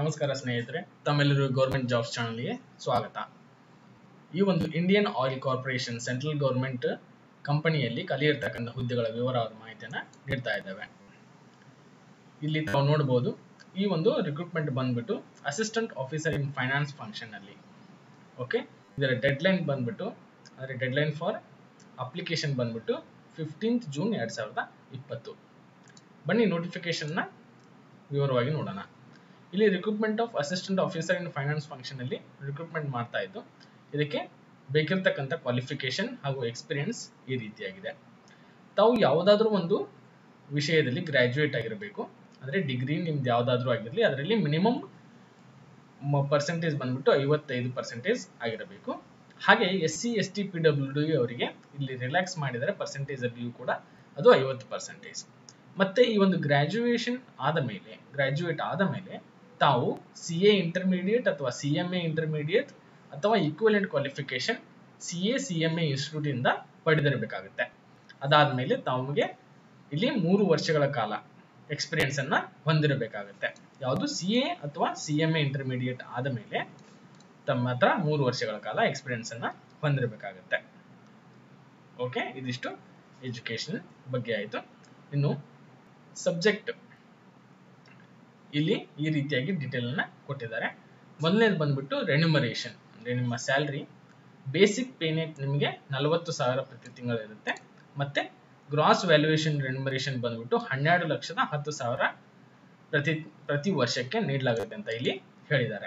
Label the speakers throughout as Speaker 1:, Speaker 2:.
Speaker 1: ನಮಸ್ಕಾರ ಸ್ನೇಹಿತರೆ ತಮ್ಮೆಲ್ಲರಿಗೂ ಗೌರ್ಮೆಂಟ್ ಜಾಬ್ಸ್ ಚಾನಲ್ಗೆ ಸ್ವಾಗತ ಈ ಒಂದು Indian oil corporation central government ಕಂಪನಿಯಲ್ಲಿ ಕಲಿಯಿರ್ತಕ್ಕಂಥ ಹುದ್ದೆಗಳ ವಿವರವಾದ ಮಾಹಿತಿಯನ್ನು ನೀಡ್ತಾ ಇದ್ದಾವೆ ಇಲ್ಲಿ ತಾವು ನೋಡಬಹುದು ಈ ಒಂದು ರಿಕ್ರೂಟ್ಮೆಂಟ್ ಬಂದ್ಬಿಟ್ಟು assistant officer in finance function ಅಲ್ಲಿ ಓಕೆ ಇದರ ಡೆಡ್ಲೈನ್ ಬಂದ್ಬಿಟ್ಟು ಅಂದರೆ ಡೆಡ್ಲೈನ್ ಫಾರ್ ಅಪ್ಲಿಕೇಶನ್ ಬಂದ್ಬಿಟ್ಟು ಫಿಫ್ಟೀನ್ತ್ ಜೂನ್ ಎರಡು ಸಾವಿರದ ಇಪ್ಪತ್ತು ಬನ್ನಿ ನೋಟಿಫಿಕೇಶನ್ನ ವಿವರವಾಗಿ ನೋಡೋಣ ಇಲ್ಲಿ recruitment of assistant officer in finance function ಅಲ್ಲಿ ರಿಕ್ರೂಟ್ಮೆಂಟ್ ಮಾಡ್ತಾ ಇದ್ದು ಇದಕ್ಕೆ ಬೇಕಿರ್ತಕ್ಕಂಥ ಕ್ವಾಲಿಫಿಕೇಶನ್ ಹಾಗೂ ಎಕ್ಸ್ಪೀರಿಯನ್ಸ್ ಈ ರೀತಿಯಾಗಿದೆ ತಾವು ಯಾವುದಾದ್ರೂ ಒಂದು ವಿಷಯದಲ್ಲಿ ಗ್ರಾಜ್ಯುಯೇಟ್ ಆಗಿರಬೇಕು ಅಂದರೆ ಡಿಗ್ರಿ ನಿಮ್ದು ಯಾವುದಾದ್ರೂ ಆಗಿರಲಿ ಅದರಲ್ಲಿ ಮಿನಿಮಮ್ ಪರ್ಸೆಂಟೇಜ್ ಬಂದ್ಬಿಟ್ಟು ಐವತ್ತೈದು ಪರ್ಸೆಂಟೇಜ್ ಆಗಿರಬೇಕು ಹಾಗೆ S C S T P W D ಅವರಿಗೆ ಇಲ್ಲಿ ರಿಲ್ಯಾಕ್ಸ್ ಮಾಡಿದರೆ ಪರ್ಸೆಂಟೇಜ್ ಅಲ್ಲಿಯೂ ಕೂಡ ಅದು ಐವತ್ತು ಪರ್ಸೆಂಟೇಜ್ ಮತ್ತೆ ಈ ಒಂದು ಗ್ರಾಜ್ಯುಯೇಷನ್ ಆದ ಮೇಲೆ ಗ್ರಾಜ್ಯುಯೇಟ್ ಆದ ಮೇಲೆ ತಾವು ಸಿ ಎ ಇಂಟರ್ಮೀಡಿಯೇಟ್ ಅಥವಾ ಸಿ ಎಂ ಎ ಇಂಟರ್ಮೀಡಿಯೇಟ್ ಅಥವಾ equivalent qualification C A C M A institute ಇಂದ ಪಡೆದಿರಬೇಕಾಗುತ್ತೆ ಅದಾದ್ಮೇಲೆ ತಮಗೆ ಇಲ್ಲಿ ಮೂರು ವರ್ಷಗಳ ಕಾಲ ಎಕ್ಸ್ಪೀರಿಯನ್ಸ್ ಅನ್ನ ಹೊಂದಿರಬೇಕಾಗುತ್ತೆ ಯಾವುದು ಸಿ ಎ ಅಥವಾ ಸಿ ಎಂ ಎ ಇಂಟರ್ಮೀಡಿಯೇಟ್ ಆದ ಮೇಲೆ ತಮ್ಮ ಹತ್ರ ಮೂರು ವರ್ಷಗಳ ಕಾಲ ಎಕ್ಸ್ಪೀರಿಯನ್ಸ್ ಅನ್ನ ಹೊಂದಿರಬೇಕಾಗುತ್ತೆ ಓಕೆ ಇದಿಷ್ಟು ಎಜುಕೇಶನ್ ಬಗ್ಗೆ ಆಯಿತು ಇನ್ನು ಸಬ್ಜೆಕ್ಟ್ ಇಲ್ಲಿ ಈ ರೀತಿಯಾಗಿ ಡೀಟೇಲ್ ಅನ್ನ ಕೊಟ್ಟಿದ್ದಾರೆ ಮೊದಲನೇದು ಬಂದ್ಬಿಟ್ಟು ರೆನ್ಯುಮರೇಷನ್ ಅಂದ್ರೆ ನಿಮ್ಮ ಸ್ಯಾಲ್ರಿ ಬೇಸಿಕ್ ಪೇಮೆಂಟ್ ನಿಮಗೆ ನಲವತ್ತು ಸಾವಿರ ಪ್ರತಿ ತಿಂಗಳು ಇರುತ್ತೆ ಮತ್ತೆ ಗ್ರಾಸ್ ವ್ಯಾಲ್ಯೂಯೇಷನ್ ರೆನ್ಯುಮರೇಷನ್ ಬಂದ್ಬಿಟ್ಟು ಹನ್ನೆರಡು ಲಕ್ಷದ ಹತ್ತು ಸಾವಿರ ಪ್ರತಿ ಪ್ರತಿ ವರ್ಷಕ್ಕೆ ನೀಡಲಾಗುತ್ತೆ ಅಂತ ಇಲ್ಲಿ ಹೇಳಿದ್ದಾರೆ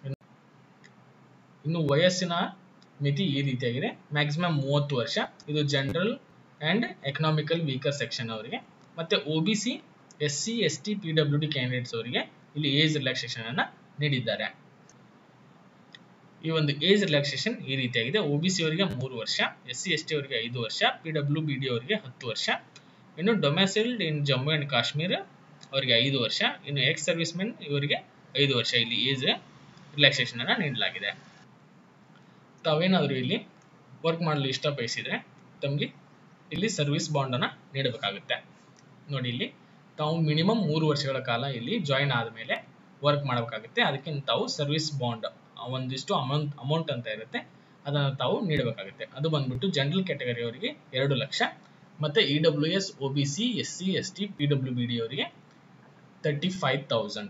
Speaker 1: ಇನ್ನು ವಯಸ್ಸಿನ ಮಿತಿ ಈ ರೀತಿಯಾಗಿದೆ ಮ್ಯಾಕ್ಸಿಮಮ್ ಮೂವತ್ತು ವರ್ಷ ಇದು general and economical weaker section ಅವರಿಗೆ ಮತ್ತೆ O B C S C S T P W D candidates ಅವರಿಗೆ ಇಲ್ಲಿ ಏಜ್ ರಿಲ್ಯಾಕ್ಸೇಷನ್ ಅನ್ನ ನೀಡಿದ್ದಾರೆ ಈ ಒಂದು ಏಜ್ ರಿಲ್ಯಾಕ್ಸೇಷನ್ ಈ ರೀತಿಯಾಗಿದೆ ಒ ಬಿ ಸಿ ಅವರಿಗೆ ಮೂರು ವರ್ಷ ಎಸ್ ಸಿ ಎಸ್ ಟಿ ಅವರಿಗೆ ಐದು ವರ್ಷ ಪಿ ಡಬ್ಲ್ಯೂ ಬಿ ಡಿ ಅವರಿಗೆ ಹತ್ತು ವರ್ಷ ಇನ್ನು domiciled in Jammu and Kashmir ಅವರಿಗೆ ಐದು ವರ್ಷ ಇನ್ನು ಎಕ್ಸ್ ಸರ್ವಿಸ್ ಮೆನ್ ಇವರಿಗೆ ಐದು ವರ್ಷ ಇಲ್ಲಿ ಏಜ್ ರಿಲ್ಯಾಕ್ಸೇಷನ್ ಅನ್ನ ನೀಡಲಾಗಿದೆ ತಾವೇನಾದರೂ ಇಲ್ಲಿ ವರ್ಕ್ ಮಾಡಲು ಇಷ್ಟ ಬಯಸಿದ್ರೆ ತಮಗೆ ಇಲ್ಲಿ ಸರ್ವಿಸ್ ಬಾಂಡ್ ಅನ್ನ ನೀಡಬೇಕಾಗುತ್ತೆ ನೋಡಿ ಇಲ್ಲಿ ತಾವು ಮಿನಿಮಮ್ ಮೂರು ವರ್ಷಗಳ ಕಾಲ ಇಲ್ಲಿ ಜಾಯಿನ್ ಆದಮೇಲೆ ವರ್ಕ್ ಮಾಡಬೇಕಾಗುತ್ತೆ ಅದಕ್ಕೆ ತಾವು ಸರ್ವಿಸ್ ಬಾಂಡ್ ಒಂದಿಷ್ಟು ಅಮೌಂಟ್ ಅಮೌಂಟ್ ಅಂತ ಇರುತ್ತೆ ಅದನ್ನು ತಾವು ನೀಡಬೇಕಾಗುತ್ತೆ ಅದು ಬಂದ್ಬಿಟ್ಟು ಜನರಲ್ ಕ್ಯಾಟಗರಿ ಅವರಿಗೆ ಎರಡು ಲಕ್ಷ ಮತ್ತೆ E W S O B C S C S T P W B D ಅವರಿಗೆ ತರ್ಟಿ ಫೈವ್ ತೌಸಂಡ್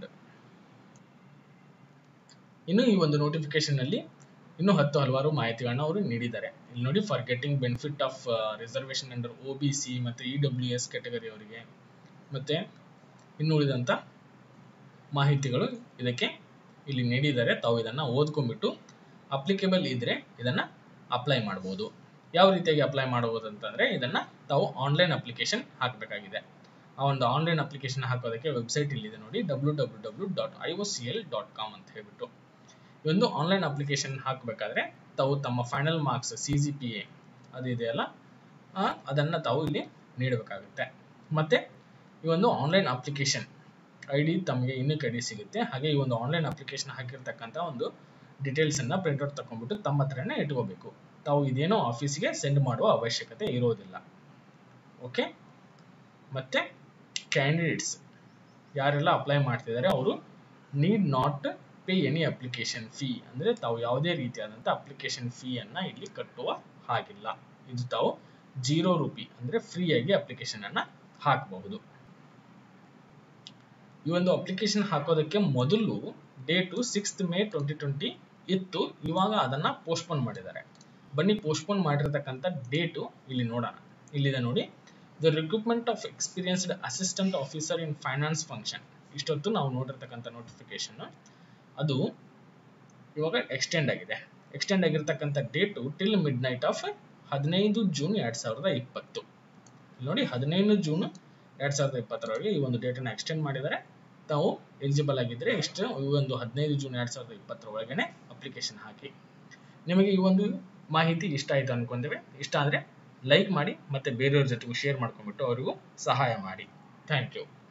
Speaker 1: ಇನ್ನು ಈ ಒಂದು ನೋಟಿಫಿಕೇಶನ್ ಅಲ್ಲಿ ಇನ್ನೂ ಹತ್ತು ಹಲವಾರು ಮಾಹಿತಿಗಳನ್ನ ಅವರು ನೀಡಿದ್ದಾರೆ ಇಲ್ಲಿ ನೋಡಿ for getting benefit of reservation under O B C ಮತ್ತು ಇ ಡಬ್ಲ್ಯೂ ಎಸ್ ಕ್ಯಾಟಗರಿ ಅವರಿಗೆ ಮತ್ತು ಇನ್ನು ಉಳಿದಂಥ ಮಾಹಿತಿಗಳು ಇದಕ್ಕೆ ಇಲ್ಲಿ ನೀಡಿದ್ದಾರೆ ತಾವು ಇದನ್ನು ಓದ್ಕೊಂಡ್ಬಿಟ್ಟು ಅಪ್ಲಿಕೇಬಲ್ ಇದ್ದರೆ ಇದನ್ನು ಅಪ್ಲೈ ಮಾಡ್ಬೋದು ಯಾವ ರೀತಿಯಾಗಿ ಅಪ್ಲೈ ಮಾಡ್ಬೋದು ಅಂತಂದರೆ ಇದನ್ನು ತಾವು ಆನ್ಲೈನ್ ಅಪ್ಲಿಕೇಶನ್ ಹಾಕಬೇಕಾಗಿದೆ ಆ ಒಂದು ಆನ್ಲೈನ್ ಅಪ್ಲಿಕೇಶನ್ ಹಾಕೋದಕ್ಕೆ ವೆಬ್ಸೈಟ್ ಇಲ್ಲಿದೆ ನೋಡಿ W W W dot I O C L dot com ಅಂತ ಹೇಳ್ಬಿಟ್ಟು ಈ ಒಂದು ಆನ್ಲೈನ್ ಅಪ್ಲಿಕೇಶನ್ ಹಾಕಬೇಕಾದ್ರೆ ತಾವು ತಮ್ಮ final marks C G P A ಅದು ಇದೆಯಲ್ಲ ಅದನ್ನು ತಾವು ಇಲ್ಲಿ ನೀಡಬೇಕಾಗುತ್ತೆ ಮತ್ತು ಈ ಒಂದು ಆನ್ಲೈನ್ ಅಪ್ಲಿಕೇಶನ್ ಐ ಡಿ ತಮಗೆ ಇನ್ನೂ ಐ ಡಿ ಸಿಗುತ್ತೆ ಹಾಗೆ ಈ ಒಂದು ಆನ್ಲೈನ್ ಅಪ್ಲಿಕೇಶನ್ ಹಾಕಿರ್ತಕ್ಕಂಥ ಒಂದು ಡೀಟೇಲ್ಸನ್ನು ಪ್ರಿಂಟ್ಔಟ್ ತಗೊಂಡ್ಬಿಟ್ಟು ತಮ್ಮ ಹತ್ರನೇ ಇಟ್ಕೋಬೇಕು ತಾವು ಇದೇನೋ ಆಫೀಸಿಗೆ ಸೆಂಡ್ ಮಾಡುವ ಅವಶ್ಯಕತೆ ಇರೋದಿಲ್ಲ ಓಕೆ ಮತ್ತು ಕ್ಯಾಂಡಿಡೇಟ್ಸ್ ಯಾರೆಲ್ಲ ಅಪ್ಲೈ ಮಾಡ್ತಿದ್ದಾರೆ ಅವರು need not pay any application fee ಅಂದರೆ ತಾವು ಯಾವುದೇ ರೀತಿಯಾದಂಥ ಅಪ್ಲಿಕೇಶನ್ ಫೀಯನ್ನು ಇಲ್ಲಿ ಕಟ್ಟುವ ಹಾಗಿಲ್ಲ ಇದು ತಾವು ಜೀರೋ ರುಪಿ ಅಂದರೆ ಫ್ರೀಯಾಗಿ ಅಪ್ಲಿಕೇಶನನ್ನು ಹಾಕಬಹುದು ಈ ಒಂದು ಅಪ್ಲಿಕೇಶನ್ ಹಾಕೋದಕ್ಕೆ ಮೊದಲು date sixth May twenty twenty ಇತ್ತು ಇವಾಗ ಅದನ್ನು ಪೋಸ್ಟ್ಪೋನ್ ಮಾಡಿದ್ದಾರೆ ಬನ್ನಿ ಪೋಸ್ಟ್ಪೋನ್ ಮಾಡಿರ್ತಕ್ಕಂಥ ಡೇಟು ಇಲ್ಲಿ ನೋಡೋಣ ಇಲ್ಲಿದೆ ನೋಡಿ the recruitment of experienced assistant officer in finance function ಇಷ್ಟೊತ್ತು ನಾವು ನೋಡಿರ್ತಕ್ಕಂಥ ನೋಟಿಫಿಕೇಶನ್ ಅದು ಇವಾಗ ಎಕ್ಸ್ಟೆಂಡ್ ಆಗಿದೆ ಎಕ್ಸ್ಟೆಂಡ್ ಆಗಿರ್ತಕ್ಕಂಥ date till midnight of ಹದಿನೈದು ಜೂನ್ ಎರಡು ಸಾವಿರದ ಇಪ್ಪತ್ತು ನೋಡಿ ಹದಿನೈದು ಜೂನ್ ಎರಡು ಸಾವಿರದ ಇಪ್ಪತ್ತರವರೆಗೆ ಈ ಒಂದು ಡೇಟನ್ನು ಎಕ್ಸ್ಟೆಂಡ್ ಮಾಡಿದರೆ ತಾವು ಎಲಿಜಿಬಲ್ ಆಗಿದ್ದರೆ ಇಷ್ಟು ಈ ಒಂದು ಹದಿನೈದು ಜೂನ್ ಎರಡು ಸಾವಿರದ ಇಪ್ಪತ್ತರ ಒಳಗಡೆ ಅಪ್ಲಿಕೇಶನ್ ಹಾಕಿ ನಿಮಗೆ ಈ ಒಂದು ಮಾಹಿತಿ ಇಷ್ಟ ಆಯಿತು ಅನ್ಕೊಂತೇವೆ ಇಷ್ಟ ಆದರೆ ಲೈಕ್ ಮಾಡಿ ಮತ್ತು ಬೇರೆಯವ್ರ ಜೊತೆಗೂ ಶೇರ್ ಮಾಡ್ಕೊಂಡ್ಬಿಟ್ಟು ಅವರಿಗೂ ಸಹಾಯ ಮಾಡಿ ಥ್ಯಾಂಕ್ ಯು